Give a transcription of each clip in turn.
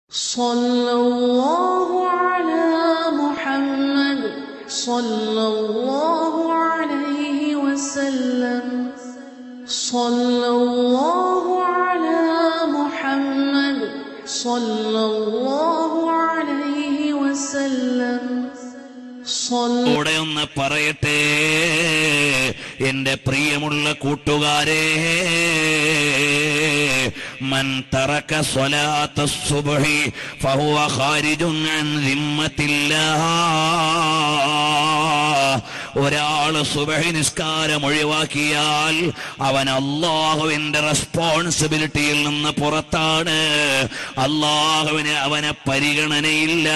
صلى الله على محمد صلى الله عليه وسلم صلى الله على محمد صلى الله عليه وسلم صلى കൂടെ ഒന്ന് പറയട്ടെ എന്റെ പ്രിയമുള്ള കൂട്ടുകാരെ മൻ തറക സ്വലാത്ത സുബ്ഹി ഫഹുവ ഖാരിജുൻ അൻ ദിമ്മത്തില്ലാഹ് ഒരാള് സുബഹി നിസ്കാരം ഒഴിവാക്കിയാൽ അവൻ അള്ളാഹുവിന്റെ റെസ്പോൺസിബിലിറ്റിയിൽ നിന്ന് പുറത്താണ് അള്ളാഹുവിന് അവനെ പരിഗണനയില്ല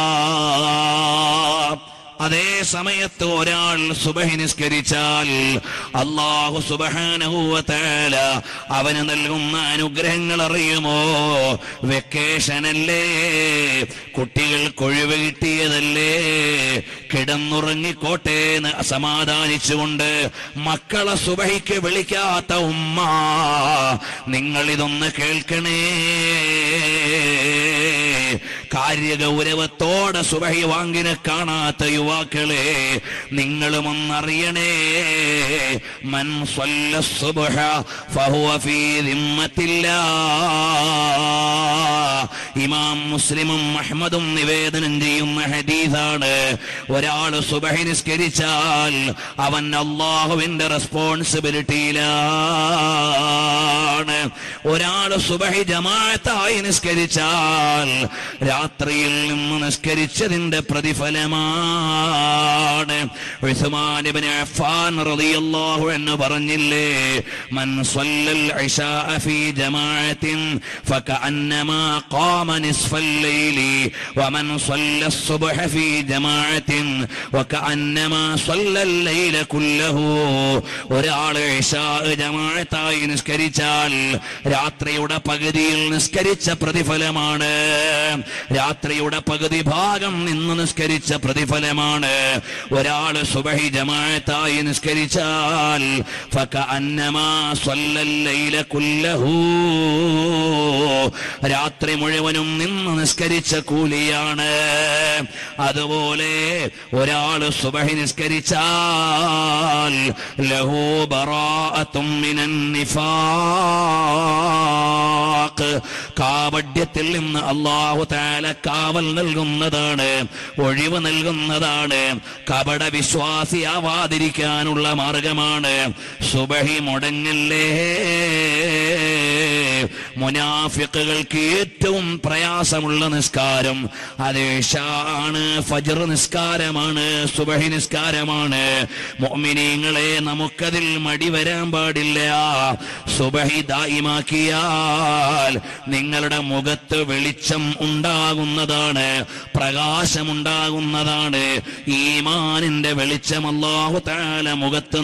അതേ സമയത്ത് ഒരാൾ സുബഹി നിസ്കരിച്ചാൽ അള്ളാഹു സുബഹാനഹൂവത്തേല അവന് നൽകുന്ന അനുഗ്രഹങ്ങൾ അറിയുമോ വെക്കേഷനല്ലേ കുട്ടികൾക്ക് ഒഴിവ് കിട്ടിയതല്ലേ കിടന്നുറങ്ങിക്കോട്ടെ എന്ന് സമാധാനിച്ചുകൊണ്ട് മക്കളെ സുബഹിക്ക് വിളിക്കാത്ത ഉമ്മ നിങ്ങൾ ഇതൊന്ന് കേൾക്കണേ കാര്യഗൗരവത്തോടെ സുബഹി വാങ്ങിനെ കാണാത്ത യുവാക്കളെ നിങ്ങളും ഒന്നറിയണേ മൻ സ്വല്ല സുബ്ഹ ഫഹുവ ഫീ ദിമ്മത്തില്ലാ ഇമാം മുസ്ലിമും അഹ്മദും നിവേദനം ചെയ്യുന്ന ഹദീസാണ് ഒരാൾ സുബഹി നിസ്കരിച്ചാൽ അവൻ അള്ളാഹുവിന്റെ റെസ്പോൺസിബിലിറ്റിയിലാണ് ഒരാൾ സുബഹി ജമാഅത്തായി നിസ്കരിച്ചാൽ രാത്രിയിൽ നിന്ന് നിസ്കരിച്ചതിന്റെ പ്രതിഫലമാണ് ഉസ്മാൻ ഇബ്നു അഫ്ഫാൻ റളിയല്ലാഹു അൻഹു പറഞ്ഞില്ലേ മൻ സ്വല്ലൽ ഇശാഅ ഫീ ജമാഅത്തിൻ ഫകഅന്നമാ ഖാമ നിസ്ഫൽ ലൈലി വമൻ സ്വല്ല الصبح في جماعة وكأنما صلى الليل كله ഒരാൾ ഇശാ ജമാഅത്തായി നിസ്കരിച്ചാൽ രാത്രിയുടെ പകുതിയിൽ നിസ്കരിച്ച പ്രതിഫലമാണ് രാത്രിയുടെ പകുതി ഭാഗം നിന്ന് നിസ്കരിച്ച പ്രതിഫലമാണ് ഒരാൾ സുബഹി ജമാഅത്തായി നിസ്കരിച്ചാൽ ഫകഅന്നമാ സ്വല്ലൽ ലൈല കുല്ലഹു രാത്രി മുഴുവനും നിന്ന് നിസ്കരിച്ച കൂലിയാണ് അതുപോലെ ഒരാൾ സുബഹി നിസ്കരിച്ചാൽ ലഹു ബറാഅത്തും മിനൻ നിഫാഖ് കാവഡ്യത്തിൽ നിന്ന് അള്ളാഹു താല കാവൽ നൽകുന്നതാണ് ഒഴിവ് നൽകുന്നതാണ് കപട വിശ്വാസിയാവാതിരിക്കാനുള്ള മാർഗമാണ് സുബഹി മുടങ്ങല്ലേ മുനാഫിക്കുകൾക്ക് ഏറ്റവും പ്രയാസമുള്ള നിസ്കാരം അത് ഇഷാണ് ഫജർ നിസ്കാരമാണ് സുബഹി നിസ്കാരമാണ് മോമിനീങ്ങളെ നമുക്കതിൽ മടി വരാൻ പാടില്ല സുബഹി ദായിമാക്കിയാൽ നിങ്ങളുടെ മുഖത്ത് വെളിച്ചം ഉണ്ടാകുന്നതാണ് പ്രകാശമുണ്ടാകുന്നതാണ് ഈമാനിന്റെ വെളിച്ചം അല്ലാഹു താല മുഖത്ത്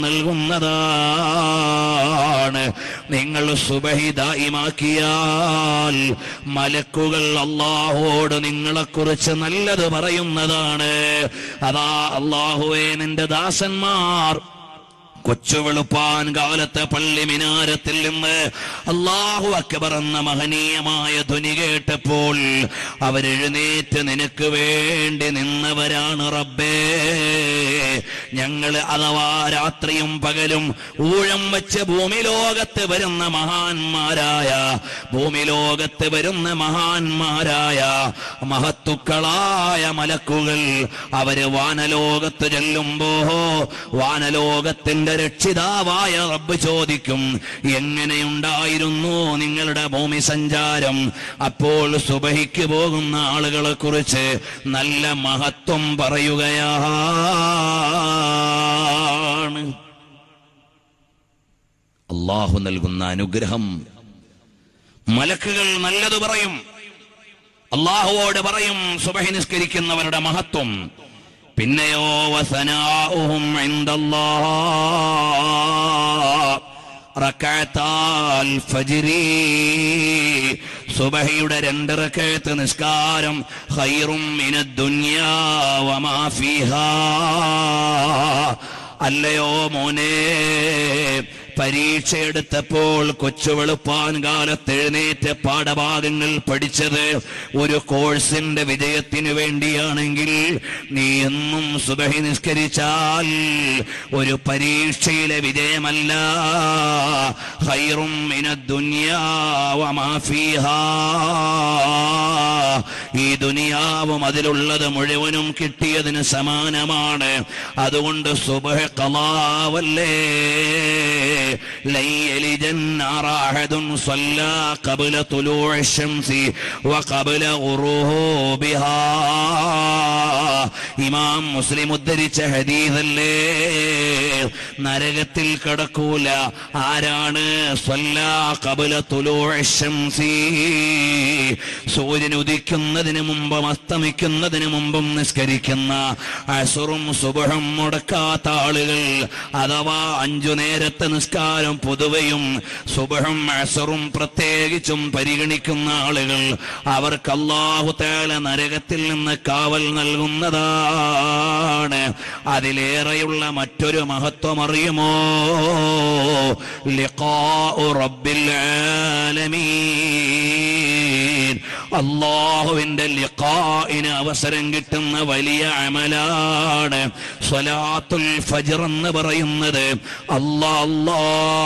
നൽകുന്നതാണ് നിങ്ങൾ സുബഹി ദായിമാക്കിയാൽ മലക്കുകൾ അള്ളാഹുവോട് നിങ്ങളെക്കുറിച്ച് നല്ലത് പറയുന്നതാണ് അതാ അള്ളാഹുവേ നിന്റെ ദാസന്മാർ കൊച്ചു വെളുപ്പാൻ കാലത്തെ പള്ളി മിനാരത്തിൽ നിന്ന് അള്ളാഹു അക്ബർ എന്ന മഹനീയമായ ധ്വനി കേട്ടപ്പോൾ അവരെഴുന്നേറ്റ് നിനക്ക് വേണ്ടി നിന്നവരാണ് റബ്ബേ ഞങ്ങൾ അഥവാ രാത്രിയും പകലും ഊഴം വെച്ച് ഭൂമി ലോകത്ത് വരുന്ന മഹാന്മാരായ ഭൂമി ലോകത്ത് വരുന്ന മഹാന്മാരായ മഹത്തുക്കളായ മലക്കുകൾ അവര് വാനലോകത്ത് ചെല്ലുമ്പോ വാനലോകത്തിന്റെ രക്ഷിതാവായ റബ്ബ് ചോദിക്കും എങ്ങനെയുണ്ടായിരുന്നു നിങ്ങളുടെ ഭൂമി സഞ്ചാരം അപ്പോൾ സുബഹിക്ക് പോകുന്ന ആളുകളെ കുറിച്ച് നല്ല മഹത്വം പറയുകയാണ് അള്ളാഹു നൽകുന്ന അനുഗ്രഹം മലക്കുകൾ നല്ലത് പറയും അള്ളാഹുവോട് പറയും സുബഹി നിസ്കരിക്കുന്നവരുടെ മഹത്വം പിന്നെയോ വസനാഉഹും റക്കാത്താൽ ഫജിരി സുബഹിയുടെ രണ്ട് റക്കയത്ത് നിസ്കാരം ഖൈറും മിനദ് ദുനിയാ വമാ ഫീഹാ അല്ലയോ മോനെ പരീക്ഷ എടുത്തപ്പോൾ കൊച്ചു വെളുപ്പാൻ കാലത്ത് എഴുന്നേറ്റ് പാഠഭാഗങ്ങൾ പഠിച്ചത് ഒരു കോഴ്സിന്റെ വിജയത്തിനു വേണ്ടിയാണെങ്കിൽ നീ എന്നും സുബഹി നിസ്കരിച്ചാൽ ഒരു പരീക്ഷയിലെ വിജയമല്ല ഖൈറും മിനദ് ദുനിയാ വമാ ഫീഹാ ഈ ദുനിയാവും അതിലുള്ളത് മുഴുവനും കിട്ടിയതിന് സമാനമാണ് അതുകൊണ്ട് സുബഹ കളാവല്ലേ قبل طلوع الشمس وقبل غروبها ഇമാം മുസ്ലിം ഉദ്ധരിച്ച ഹദീദല്ലേ നരകത്തിൽ കടക്കൂല ആരാണ് സ്വല്ലാ കബല തുലോഷംസി സൂര്യൻ ഉദിക്കുന്നതിന് മുമ്പും അസ്തമിക്കുന്നതിന് മുമ്പും നിസ്കരിക്കുന്ന അസുറും സുബഹും മുടക്കാത്ത ആളുകൾ അഥവാ അഞ്ചു നേരത്തെ നിസ്കാരം പൊതുവെയും സുബഹും അസുറും പ്രത്യേകിച്ചും പരിഗണിക്കുന്ന ആളുകൾ അവർക്ക് അള്ളാഹു തേല നരകത്തിൽ നിന്ന് കാവൽ നൽകുന്നതാണ് അതിലേറെയുള്ള മറ്റൊരു മഹത്വം അറിയുമോ ലിഖാഉ റബ്ബിൽ ആലമീൻ അള്ളാഹുവിന്റെ ലിഖാഇന് അവസരം കിട്ടുന്ന വലിയ അമലാണ് സ്വലാത്തുൽ ഫജ്ർ എന്ന് പറയുന്നത് അല്ലാ അല്ലാ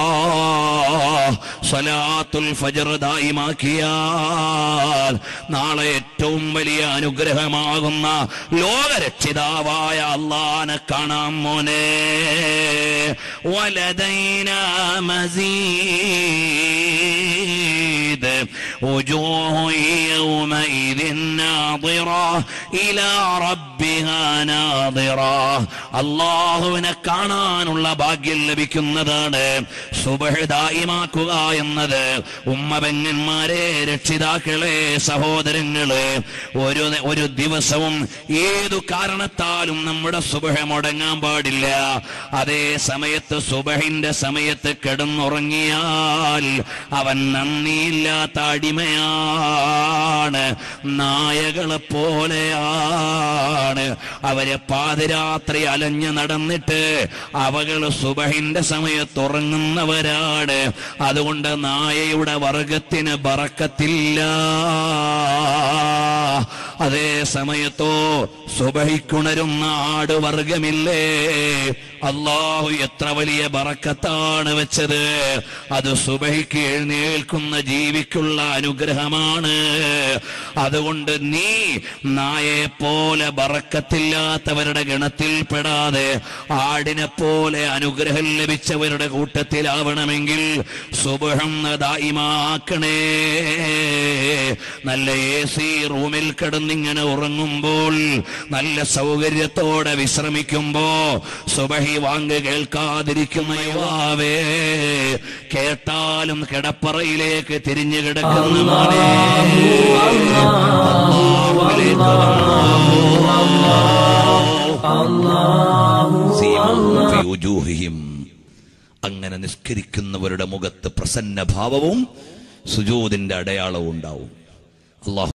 സ്വലാത്തുൽ ഫജ്ർ ദായിമാക്കിയാൽ നാളെ ഏറ്റവും വലിയ അനുഗ്രഹമാകുന്ന ലോകരക്ഷിതാവായ അള്ളാനെ കാണാം മോനെ വലതൈന മസീദ് وجوه يومئذ ناظرة إلى ربها ناظرة അള്ളാഹുവിനെ കാണാനുള്ള ഭാഗ്യം ലഭിക്കുന്നതാണ് സുബഹദായിമാക്കുക എന്നത് ഉമ്മപെങ്ങന്മാരെ രക്ഷിതാക്കളെ സഹോദരങ്ങളെ ഒരു ഒരു ദിവസവും ഏതു കാരണത്താലും നമ്മുടെ സുബഹ മുടങ്ങാൻ പാടില്ല അതേ സമയത്ത് സുബഹിന്റെ സമയത്ത് കിടന്നുറങ്ങിയാൽ അവൻ നന്ദിയില്ലാത്ത അടിമയാണ് നായകളെ പോലെയാണ് അവരെ പാതിരാത്രി അലഞ്ഞു നടന്നിട്ട് അവകൾ സുബഹിന്റെ സമയത്ത് ഉറങ്ങുന്നവരാണ് അതുകൊണ്ട് നായയുടെ വർഗത്തിന് ബറക്കത്തില്ല അതേ സമയത്തോ സുബഹിക്കുണരുന്ന ആടുവർഗമില്ലേ അള്ളാഹു എത്ര വലിയ ബറക്കത്താണ് വെച്ചത് അത് സുബഹിക്ക് എഴുന്നേൽക്കുന്ന ജീവിക്കുള്ള അനുഗ്രഹമാണ് അതുകൊണ്ട് നീ നായെ പോലെ ബറക്കത്തില്ലാത്തവരുടെ ഗണത്തിൽ പെടാതെ ആടിനെ പോലെ അനുഗ്രഹം ലഭിച്ചവരുടെ കൂട്ടത്തിലാവണമെങ്കിൽ സുബഹം ദായിമാക്കണേ നല്ല എ സി റൂമിൽ കിടന്നിങ്ങനെ ഉറങ്ങുമ്പോൾ നല്ല സൗകര്യത്തോടെ വിശ്രമിക്കുമ്പോ സുബഹി വാങ്ങ് കേൾക്കാതിരിക്കുന്ന യുവാവേ കേട്ടാലും കിടപ്പറയിലേക്ക് തിരിഞ്ഞു കിടക്കുന്ന മോനെ അല്ലാഹുവിലേക്ക് വന്നോ. സീമഹും ഫീ വുജൂഹിഹിം. അങ്ങനെ നിസ്കരിക്കുന്നവരുടെ മുഖത്ത് പ്രസന്ന ഭാവവും സുജൂദിന്റെ അടയാളവും ഉണ്ടാവും അള്ളാഹു